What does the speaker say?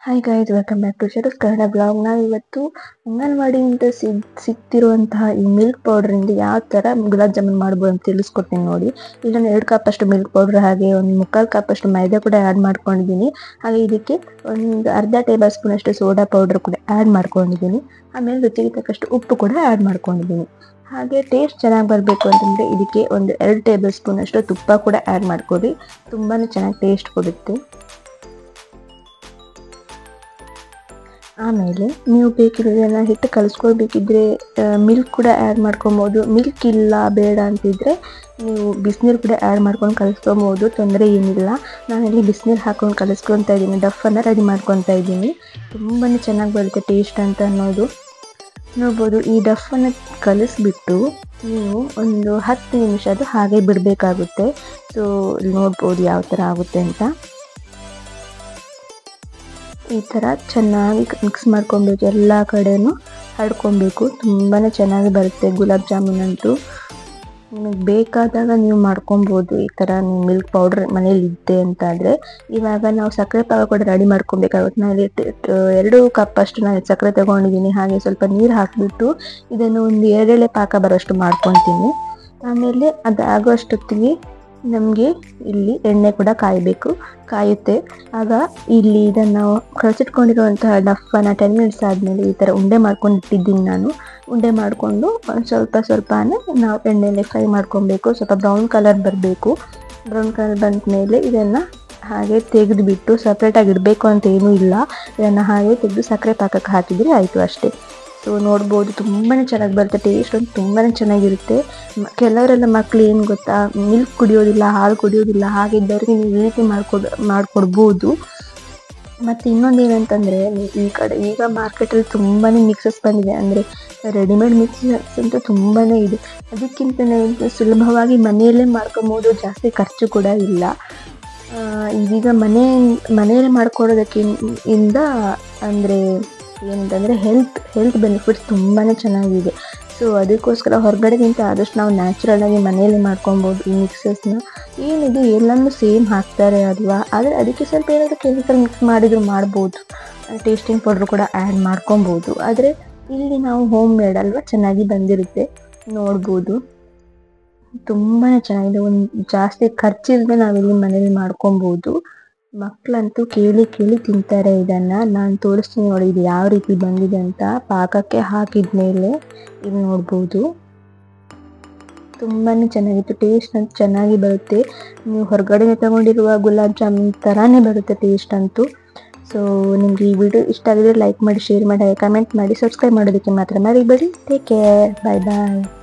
hi guys welcome back to Sharath Kannada blog ನಾವು ಇವತ್ತು ಅಂಗನವಾಡಿಯಿಂದ ಸಿಗ್ ಸಿಗ್ತಿರುವಂತಹ ಈ ಮಿಲ್ಕ್ ಪೌಡರಿಂದ ಯಾವ ಥರ ಗುಲಾಬ್ ಜಾಮೂನ್ ಮಾಡ್ಬೋದು ಅಂತ ತಿಳಿಸ್ಕೊಡ್ತೀನಿ ನೋಡಿ ಇಲ್ಲಿ ನಾನು ಎರಡು ಕಪ್ ಅಷ್ಟು ಮಿಲ್ಕ್ ಪೌಡರ್ ಹಾಗೆ ಒಂದು ಮುಕ್ಕಾಲು ಕಪ್ ಅಷ್ಟು ಮೈದಾ ಕೂಡ ಆ್ಯಡ್ ಮಾಡ್ಕೊಂಡಿದ್ದೀನಿ ಹಾಗೆ ಇದಕ್ಕೆ ಒಂದು ಅರ್ಧ ಟೇಬಲ್ ಸ್ಪೂನ್ ಅಷ್ಟು ಸೋಡಾ ಪೌಡರ್ ಕೂಡ ಆ್ಯಡ್ ಮಾಡ್ಕೊಂಡಿದ್ದೀನಿ ಆಮೇಲೆ ರುಚಿಗೆ ತಕ್ಕಷ್ಟು ಉಪ್ಪು ಕೂಡ ಆ್ಯಡ್ ಮಾಡ್ಕೊಂಡಿದ್ದೀನಿ ಹಾಗೆ ಟೇಸ್ಟ್ ಚೆನ್ನಾಗಿ ಬರಬೇಕು ಅಂತಂದರೆ ಇದಕ್ಕೆ ಒಂದು ಎರಡು ಟೇಬಲ್ ಸ್ಪೂನ್ ಅಷ್ಟು ತುಪ್ಪ ಕೂಡ ಆ್ಯಡ್ ಮಾಡ್ಕೊಳ್ಳಿ ತುಂಬಾ ಚೆನ್ನಾಗಿ ಟೇಸ್ಟ್ ಕೊಡುತ್ತೆ ಆಮೇಲೆ ನೀವು ಬೇಕಿರೋದನ್ನ ಹಿಟ್ಟು ಕಲಿಸ್ಕೊಳ್ಬೇಕಿದ್ರೆ ಮಿಲ್ಕ್ ಕೂಡ ಆ್ಯಡ್ ಮಾಡ್ಕೊಬೋದು ಮಿಲ್ಕ್ ಇಲ್ಲ ಬೇಡ ಅಂತಿದ್ರೆ ನೀವು ಬಿಸಿನೀರು ಕೂಡ ಆ್ಯಡ್ ಮಾಡ್ಕೊಂಡು ಕಲಿಸ್ಕೊಬೋದು ತೊಂದರೆ ಏನಿಲ್ಲ ನಾನಿಲ್ಲಿ ಬಿಸಿನೀರು ಹಾಕೊಂಡು ಕಲಿಸ್ಕೊತಾ ಇದ್ದೀನಿ ಡಫನ್ನು ರೆಡಿ ಮಾಡ್ಕೊತಾ ಇದ್ದೀನಿ ತುಂಬಾ ಚೆನ್ನಾಗಿ ಬರುತ್ತೆ ಟೇಸ್ಟ್ ಅಂತ ಅನ್ನೋದು ನೋಡ್ಬೋದು ಈ ಡಫನ್ನು ಕಲಿಸ್ಬಿಟ್ಟು ನೀವು ಒಂದು ಹತ್ತು ನಿಮಿಷ ಅದು ಹಾಗೆ ಬಿಡಬೇಕಾಗುತ್ತೆ ಸೊ ನೋಡ್ಬೋದು ಯಾವ ಥರ ಆಗುತ್ತೆ ಅಂತ ಈ ಥರ ಚೆನ್ನಾಗಿ ಮಿಕ್ಸ್ ಮಾಡ್ಕೊಬೇಕು ಎಲ್ಲ ಕಡೆನೂ ಹರಡ್ಕೊಬೇಕು ತುಂಬಾ ಚೆನ್ನಾಗಿ ಬರುತ್ತೆ ಗುಲಾಬ್ ಜಾಮೂನ್ ಅಂತೂ ನಿಮಗೆ ಬೇಕಾದಾಗ ನೀವು ಮಾಡ್ಕೊಬೋದು ಈ ಥರ ನೀವು ಮಿಲ್ಕ್ ಪೌಡ್ರ್ ಮನೇಲಿ ಇದ್ದೆ ಅಂತಾದರೆ ಇವಾಗ ನಾವು ಸಕ್ಕರೆ ಪಾಕ ಕೂಡ ರೆಡಿ ಮಾಡ್ಕೊಬೇಕಾಗುತ್ತೆ ನಾನು ಎರಡು ಕಪ್ ಅಷ್ಟು ನಾನು ಸಕ್ಕರೆ ತಗೊಂಡಿದ್ದೀನಿ ಹಾಗೆ ಸ್ವಲ್ಪ ನೀರು ಹಾಕಿಬಿಟ್ಟು ಇದನ್ನು ಒಂದು ಎರಡೆಳೆ ಪಾಕ ಬರೋಷ್ಟು ಮಾಡ್ಕೊತೀನಿ ಆಮೇಲೆ ಅದು ಆಗೋ ಅಷ್ಟೊತ್ತಿಗೆ ನಮಗೆ ಇಲ್ಲಿ ಎಣ್ಣೆ ಕೂಡ ಕಾಯಬೇಕು ಕಾಯುತ್ತೆ ಆಗ ಇಲ್ಲಿ ಇದನ್ನು ನಾವು ಕಳಿಸಿಟ್ಕೊಂಡಿರುವಂತಹ ಡಫನ್ನು ಟೆನ್ ಮಿನಿಟ್ಸ್ ಆದಮೇಲೆ ಈ ಥರ ಉಂಡೆ ಮಾಡ್ಕೊಂಡು ಇಟ್ಟಿದ್ದೀನಿ ನಾನು ಉಂಡೆ ಮಾಡಿಕೊಂಡು ಒಂದು ಸ್ವಲ್ಪ ಸ್ವಲ್ಪನೇ ನಾವು ಎಣ್ಣೆಯಲ್ಲಿ ಫ್ರೈ ಮಾಡ್ಕೊಬೇಕು ಸ್ವಲ್ಪ ಬ್ರೌನ್ ಕಲರ್ ಬರಬೇಕು ಬ್ರೌನ್ ಕಲರ್ ಬಂದ ಮೇಲೆ ಇದನ್ನು ಹಾಗೆ ತೆಗೆದುಬಿಟ್ಟು ಸಪ್ರೇಟಾಗಿ ಇಡಬೇಕು ಅಂತ ಏನೂ ಇಲ್ಲ ಇದನ್ನು ಹಾಗೆ ತೆಗೆದು ಸಕ್ಕರೆ ಪಾಕಕ್ಕೆ ಹಾಕಿದರೆ ಆಯಿತು ಅಷ್ಟೇ ಸೊ ನೋಡ್ಬೋದು ತುಂಬಾ ಚೆನ್ನಾಗಿ ಬರುತ್ತೆ ಟೇಸ್ಟ್ ಒಂದು ತುಂಬಾ ಚೆನ್ನಾಗಿರುತ್ತೆ ಕೆಲವರೆಲ್ಲ ಮಕ್ಳು ಏನು ಗೊತ್ತಾ ಮಿಲ್ಕ್ ಕುಡಿಯೋದಿಲ್ಲ ಹಾಲು ಕುಡಿಯೋದಿಲ್ಲ ಹಾಗಿದ್ದವ್ರಿಗೆ ನೀವು ಈ ರೀತಿ ಮಾಡ್ಕೊಡ್ ಮಾಡಿಕೊಡ್ಬೋದು ಮತ್ತು ಇನ್ನೊಂದು ಏನಂತಂದರೆ ಈ ಕಡೆ ಈಗ ಮಾರ್ಕೆಟಲ್ಲಿ ತುಂಬಾ ಮಿಕ್ಸಸ್ ಬಂದಿದೆ ಅಂದರೆ ರೆಡಿಮೇಡ್ ಮಿಕ್ಸಸ್ ಅಂತೂ ತುಂಬಾ ಇದೆ ಅದಕ್ಕಿಂತ ಸುಲಭವಾಗಿ ಮನೆಯಲ್ಲೇ ಮಾಡ್ಕೊಬೋದು ಜಾಸ್ತಿ ಖರ್ಚು ಕೂಡ ಇಲ್ಲ ಇದೀಗ ಮನೆ ಮನೆಯಲ್ಲೇ ಮಾಡ್ಕೊಡೋದಕ್ಕೆ ಇಂದ ಅಂದರೆ ಏನಂತಂದರೆ ಹೆಲ್ತ್ ಹೆಲ್ತ್ ಬೆನಿಫಿಟ್ಸ್ ತುಂಬಾ ಚೆನ್ನಾಗಿದೆ ಸೊ ಅದಕ್ಕೋಸ್ಕರ ಹೊರಗಡೆಗಿಂತ ಆದಷ್ಟು ನಾವು ನ್ಯಾಚುರಲಾಗಿ ಮನೆಯಲ್ಲಿ ಮಾಡ್ಕೊಬೋದು ಈ ಮಿಕ್ಸಸ್ನ ಏನಿದೆ ಎಲ್ಲನೂ ಸೇಮ್ ಹಾಕ್ತಾರೆ ಅಲ್ವಾ ಆದರೆ ಅದಕ್ಕೆ ಸ್ವಲ್ಪ ಏನಾದರೂ ಕೆಮಿಕಲ್ ಮಿಕ್ಸ್ ಮಾಡಿದ್ರು ಮಾಡ್ಬೋದು ಟೇಸ್ಟಿಂಗ್ ಪೌಡ್ರ್ ಕೂಡ ಆ್ಯಡ್ ಮಾಡ್ಕೊಬೋದು ಆದರೆ ಇಲ್ಲಿ ನಾವು ಹೋಮ್ ಮೇಡ್ ಅಲ್ವಾ ಚೆನ್ನಾಗಿ ಬಂದಿರುತ್ತೆ ನೋಡ್ಬೋದು ತುಂಬಾ ಚೆನ್ನಾಗಿದೆ ಒಂದು ಜಾಸ್ತಿ ಖರ್ಚಿಲ್ಲದೆ ನಾವಿಲ್ಲಿ ಮನೇಲಿ ಮಾಡ್ಕೊಬೋದು ಮಕ್ಕಳಂತೂ ಕೇಳಿ ಕೇಳಿ ತಿಂತಾರೆ ಇದನ್ನು ನಾನು ತೋರಿಸ್ತೀನಿ ನೋಡಿ ಇದು ಯಾವ ರೀತಿ ಬಂದಿದೆ ಅಂತ ಪಾಕಕ್ಕೆ ಹಾಕಿದ ಮೇಲೆ ಇಲ್ಲಿ ನೋಡ್ಬೋದು ತುಂಬಾ ಚೆನ್ನಾಗಿತ್ತು ಟೇಸ್ಟ್ ಅಂತೂ ಚೆನ್ನಾಗಿ ಬರುತ್ತೆ ನೀವು ಹೊರಗಡೆ ತಗೊಂಡಿರುವ ಗುಲಾಬ್ ಜಾಮೂನ್ ಥರನೇ ಬರುತ್ತೆ ಟೇಸ್ಟ್ ಅಂತೂ ಸೊ ನಿಮ್ಗೆ ಈ ವಿಡಿಯೋ ಇಷ್ಟ ಆಗಿದ್ರೆ ಲೈಕ್ ಮಾಡಿ ಶೇರ್ ಮಾಡಿ ಕಮೆಂಟ್ ಮಾಡಿ ಸಬ್ಸ್ಕ್ರೈಬ್ ಮಾಡೋದಕ್ಕೆ ಮಾತ್ರ ಮರಿಬೇಡಿ ಟೇಕ್ ಕೇರ್ ಬಾಯ್ ಬಾಯ್